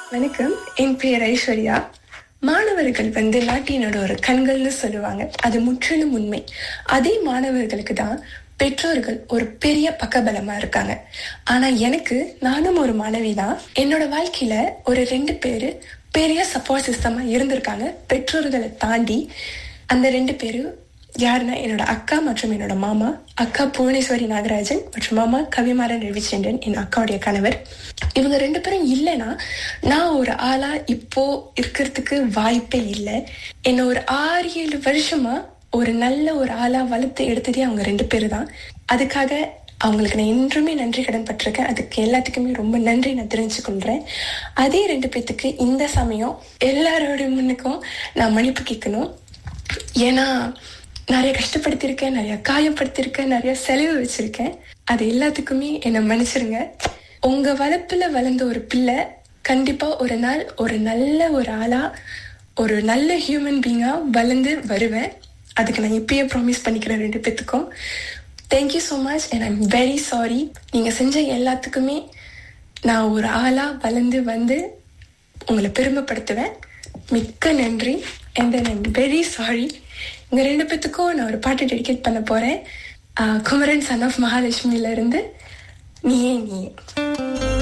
வணக்கம் என் பெயர் ஐஸ்வர்யா மாணவர்கள் வந்து நாட்டினோட ஒரு கண்கள்னு சொல்லுவாங்க அது முற்றிலும் உண்மை அதே மாணவர்களுக்கு தான் பெற்றோர்கள் ஒரு பெரிய பக்கபலமா இருக்காங்க ஆனா எனக்கு நானும் ஒரு மாணவி தான் என்னோட வாழ்க்கையில ஒரு ரெண்டு பேரு பெரிய சப்போர்ட் சிஸ்டமா இருந்திருக்காங்க பெற்றோர்களை தாண்டி அந்த ரெண்டு பேரு யாருன்னா என்னோட அக்கா மற்றும் என்னோட மாமா அக்கா புவனேஸ்வரி நாகராஜன் மற்றும் மாமா கவிமாறன் ரவிச்சந்திரன் என் அக்காவுடைய கணவர் இவங்க ரெண்டு பேரும் இல்லைன்னா நான் ஒரு ஆளா இப்போ இருக்கிறதுக்கு வாய்ப்பே இல்லை என்ன ஒரு ஆறு ஏழு வருஷமா ஒரு நல்ல ஒரு ஆளா வளர்த்து எடுத்ததே அவங்க ரெண்டு பேரு தான் அதுக்காக அவங்களுக்கு நான் என்றுமே நன்றி கடன் பட்டிருக்கேன் அதுக்கு எல்லாத்துக்குமே ரொம்ப நன்றி நான் தெரிஞ்சு கொள்றேன் அதே ரெண்டு பேத்துக்கு இந்த சமயம் எல்லாரோட முன்னுக்கும் நான் மன்னிப்பு கேட்கணும் ஏன்னா நிறைய கஷ்டப்படுத்திருக்கேன் நிறைய காயப்படுத்திருக்கேன் நிறைய செலவு வச்சிருக்கேன் அது எல்லாத்துக்குமே என்னை மன்னிச்சிருங்க உங்க வளர்ப்புல வளர்ந்த ஒரு பிள்ளை கண்டிப்பா ஒரு நாள் ஒரு நல்ல ஒரு ஆளா ஒரு நல்ல ஹியூமன் பீங்கா வளர்ந்து வருவேன் அதுக்கு நான் இப்பயே ப்ராமிஸ் பண்ணிக்கிறேன் ரெண்டு பேத்துக்கும் thank you so much and I'm very sorry நீங்க செஞ்ச எல்லாத்துக்குமே நான் ஒரு ஆளா வளர்ந்து வந்து உங்களை பெருமைப்படுத்துவேன் மிக்க நன்றி and then I'm very sorry இங்க ரெண்டு பேத்துக்கும் நான் ஒரு பாட்டு டெடிகேட் பண்ண போறேன் ஆஹ் குமரன் சன் ஆஃப் மகாலட்சுமியில இருந்து நீயே நீயே